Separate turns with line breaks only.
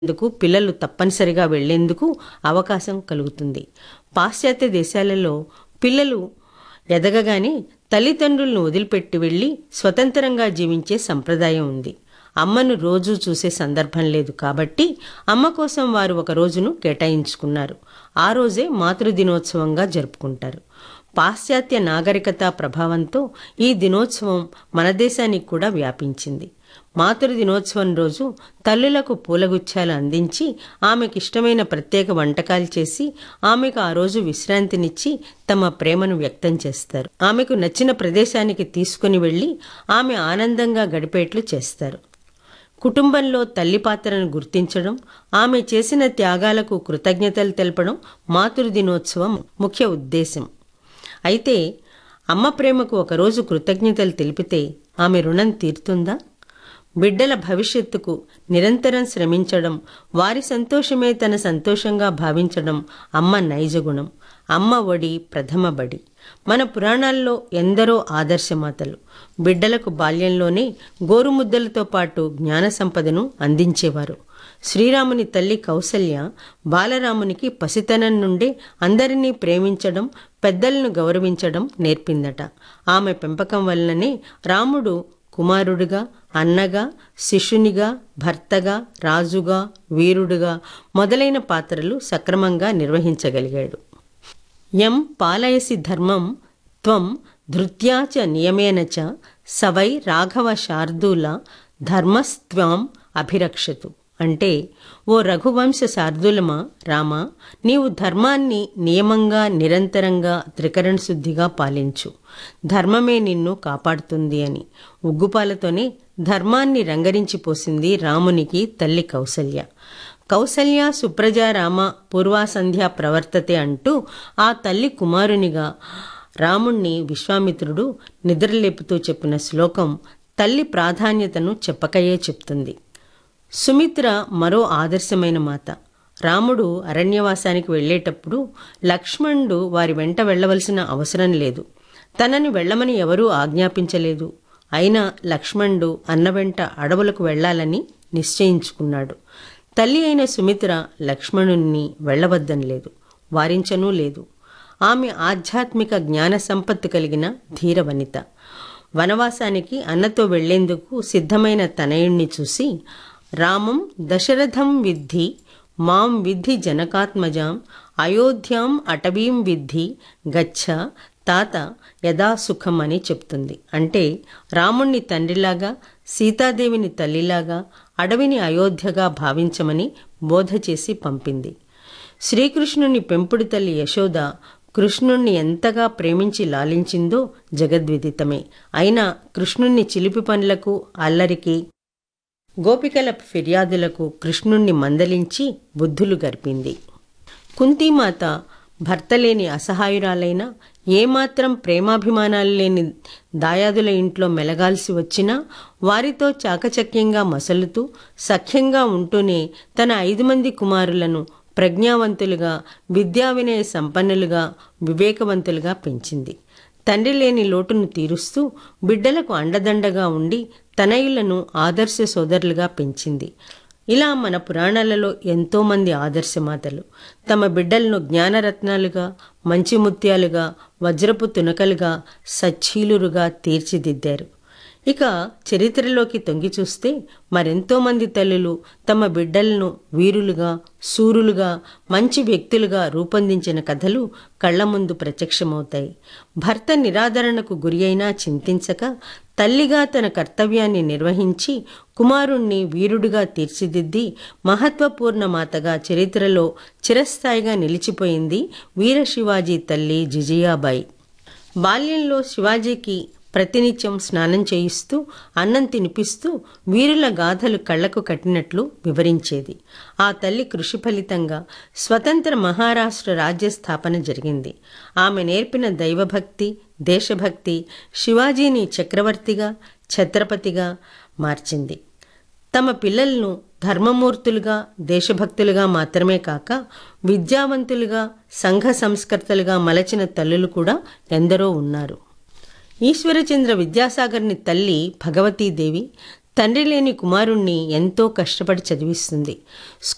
ఎందుకు పిల్లలు తప్పనిసరిగా వెళ్లేందుకు అవకాశం కలుగుతుంది పాశ్చాత్య దేశాలలో పిల్లలు ఎదగగానే తల్లిదండ్రులను వదిలిపెట్టి వెళ్లి స్వతంత్రంగా జీవించే సంప్రదాయం ఉంది అమ్మను రోజూ చూసే సందర్భం లేదు కాబట్టి అమ్మ కోసం వారు ఒక రోజును కేటాయించుకున్నారు ఆ రోజే మాతృదినోత్సవంగా జరుపుకుంటారు పాశ్చాత్య నాగరికత ప్రభావంతో ఈ దినోత్సవం మన దేశానికి కూడా వ్యాపించింది మాతృ దినోత్సవం రోజు తల్లులకు పూలగుచ్చాలు అందించి ఆమెకిష్టమైన ప్రత్యేక వంటకాలు చేసి ఆమెకు ఆ రోజు విశ్రాంతినిచ్చి తమ ప్రేమను వ్యక్తం చేస్తారు ఆమెకు నచ్చిన ప్రదేశానికి తీసుకుని వెళ్లి ఆమె ఆనందంగా గడిపేట్లు చేస్తారు కుటుంబంలో తల్లి పాత్రను గుర్తించడం ఆమె చేసిన త్యాగాలకు కృతజ్ఞతలు తెలపడం మాతృ దినోత్సవం ముఖ్య ఉద్దేశం అయితే అమ్మ ప్రేమకు ఒకరోజు కృతజ్ఞతలు తెలిపితే ఆమె రుణం తీరుతుందా బిడ్డల భవిష్యత్తుకు నిరంతరం శ్రమించడం వారి సంతోషమే తన సంతోషంగా భావించడం అమ్మ నైజగుణం అమ్మ ఒడి ప్రథమ బడి మన పురాణాల్లో ఎందరో ఆదర్శమాతలు బిడ్డలకు బాల్యంలోనే గోరుముద్దలతో పాటు జ్ఞాన సంపదను అందించేవారు శ్రీరాముని తల్లి కౌసల్య బాలరామునికి పసితనం నుండే అందరినీ ప్రేమించడం పెద్దలను గౌరవించడం నేర్పిందట ఆమె పెంపకం వల్లనే రాముడు కుమారుడిగా అన్నగా శిష్యునిగా భర్తగా రాజుగా వీరుడుగా మొదలైన పాత్రలు సక్రమంగా నిర్వహించగలిగాడు యం పాలయసి ధర్మం త్వం ధృత్యా చ నియమేన చ సవై రాఘవ శార్దూల ధర్మస్త్వాం అభిరక్షతు అంటే ఓ రఘువంశ శార్దులమా రామా నీవు ధర్మాన్ని నియమంగా నిరంతరంగా త్రికరణ శుద్ధిగా పాలించు ధర్మమే నిన్ను కాపాడుతుంది అని ఉగ్గుపాలతోనే ధర్మాన్ని రంగరించిపోసింది రామునికి తల్లి కౌసల్య కౌసల్య సుప్రజ రామ పూర్వాసంధ్య ప్రవర్తతే అంటూ ఆ తల్లి కుమారునిగా రాముణ్ణి విశ్వామిత్రుడు నిద్రలేపుతూ చెప్పిన శ్లోకం తల్లి ప్రాధాన్యతను చెప్పకయే చెప్తుంది సుమిత్ర మరో ఆదర్శమైన మాత రాముడు అరణ్యవాసానికి వెళ్లేటప్పుడు లక్ష్మణుడు వారి వెంట వెళ్లవలసిన అవసరం లేదు తనని వెళ్లమని ఎవరూ ఆజ్ఞాపించలేదు అయినా లక్ష్మణుడు అన్న వెంట అడవులకు వెళ్లాలని నిశ్చయించుకున్నాడు తల్లి అయిన సుమిత్ర లక్ష్మణుణ్ణి వెళ్లవద్దని లేదు వారించనూ లేదు ఆమె ఆధ్యాత్మిక జ్ఞాన సంపత్తు కలిగిన ధీరవనిత వనవాసానికి అన్నతో వెళ్లేందుకు సిద్ధమైన తనయుణ్ణి చూసి రామం దశరథం విద్ధి మాం విద్ధి జనకాత్మజాం అయోధ్యాం అటవీం విద్ధి గచ్చ తాత యథా సుఖం అని చెప్తుంది అంటే రాముణ్ణి తండ్రిలాగా సీతాదేవిని తల్లిలాగా అడవిని అయోధ్యగా భావించమని బోధ చేసి పంపింది శ్రీకృష్ణుని పెంపుడు తల్లి యశోద కృష్ణుణ్ణి ఎంతగా ప్రేమించి లాలించిందో జగద్విదితమే అయినా కృష్ణుణ్ణి చిలిపి పనులకు అల్లరికి గోపికల ఫిర్యాదులకు కృష్ణుణ్ణి మందలించి బుద్ధులు గర్పింది కుంతీమాత భర్త లేని అసహాయురాలైన ఏమాత్రం ప్రేమాభిమానాలు లేని దాయాదుల ఇంట్లో మెలగాల్సి వచ్చినా వారితో చాకచక్యంగా మసలుతూ సఖ్యంగా ఉంటూనే తన ఐదు మంది కుమారులను ప్రజ్ఞావంతులుగా విద్యా వినయ సంపన్నులుగా వివేకవంతులుగా పెంచింది తండ్రి లేని లోటును తీరుస్తూ బిడ్డలకు అండదండగా ఉండి తనయులను ఆదర్శ సోదరులుగా పెంచింది ఇలా మన పురాణాలలో ఎంతోమంది ఆదర్శమాతలు తమ బిడ్డలను జ్ఞానరత్నాలుగా మంచి ముత్యాలుగా వజ్రపు తునకలుగా సచ్చీలురుగా తీర్చిదిద్దారు ఇక చరిత్రలోకి తొంగి చూస్తే మరెంతోమంది తల్లులు తమ బిడ్డలను వీరులుగా సూరులుగా మంచి వ్యక్తులుగా రూపొందించిన కథలు కళ్ల ముందు ప్రత్యక్షమవుతాయి భర్త నిరాదరణకు గురి అయినా చింతించక తల్లిగా తన కర్తవ్యాన్ని నిర్వహించి కుమారుణ్ణి వీరుడిగా తీర్చిదిద్ది మహత్వపూర్ణ మాతగా చరిత్రలో చిరస్థాయిగా నిలిచిపోయింది వీర శివాజీ తల్లి జిజియాబాయి బాల్యంలో శివాజీకి ప్రతినిత్యం స్నానం చేయిస్తూ అన్నం తినిపిస్తూ వీరుల గాథలు కళ్లకు కట్టినట్లు వివరించేది ఆ తల్లి కృషి ఫలితంగా స్వతంత్ర మహారాష్ట్ర రాజ్య స్థాపన జరిగింది ఆమె నేర్పిన దైవభక్తి దేశభక్తి శివాజీని చక్రవర్తిగా ఛత్రపతిగా మార్చింది తమ పిల్లలను ధర్మమూర్తులుగా దేశభక్తులుగా మాత్రమే కాక విద్యావంతులుగా సంఘ సంస్కర్తలుగా మలచిన తల్లులు కూడా ఎందరో ఉన్నారు ఈశ్వరచంద్ర విద్యాసాగర్ని తల్లి భగవతీదేవి తండ్రి లేని కుమారుణ్ణి ఎంతో కష్టపడి చదివిస్తుంది